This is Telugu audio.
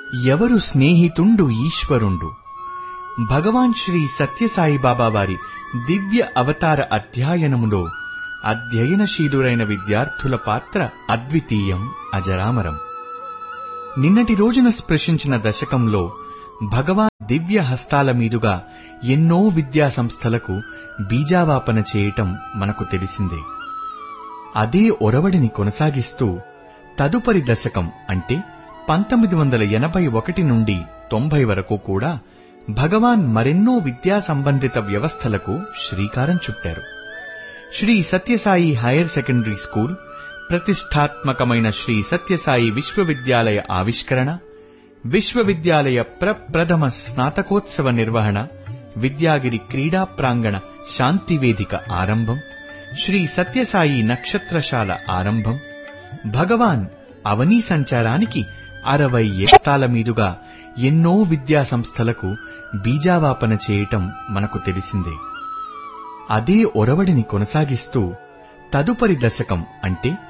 ఎవరు స్నేహితుండు ఈశ్వరుండు భగవాన్ శ్రీ సత్యసాయి బాబా వారి దివ్య అవతార అధ్యయనములో అధ్యయనశీలురైన విద్యార్థుల పాత్ర అద్వితీయం అజరామరం నిన్నటి రోజున స్పృశించిన దశకంలో భగవాన్ దివ్య హస్తాల మీదుగా ఎన్నో విద్యా సంస్థలకు బీజావాపన చేయటం మనకు తెలిసిందే అదే ఒరవడిని కొనసాగిస్తూ తదుపరి దశకం అంటే పంతొమ్మిది వందల ఎనభై ఒకటి నుండి తొంభై వరకు కూడా భగవాన్ మరెన్నో విద్యా సంబంధిత వ్యవస్థలకు శ్రీకారం చుట్టారు Shri Sathya Sai higher secondary school ప్రతిష్టాత్మకమైన శ్రీ సత్యసాయి విశ్వవిద్యాలయ ఆవిష్కరణ విశ్వవిద్యాలయ ప్రప్రథమ స్నాతకోత్సవ నిర్వహణ విద్యాగిరి క్రీడా ప్రాంగణ శాంతివేదిక ఆరంభం శ్రీ సత్యసాయి నక్షత్రశాల ఆరంభం భగవాన్ అవనీ సంచారానికి అరవై ఎస్తాల మీదుగా ఎన్నో విద్యా సంస్థలకు బీజావాపన చేయటం మనకు తెలిసిందే అదే ఒరవడిని కొనసాగిస్తూ తదుపరి దశకం అంటే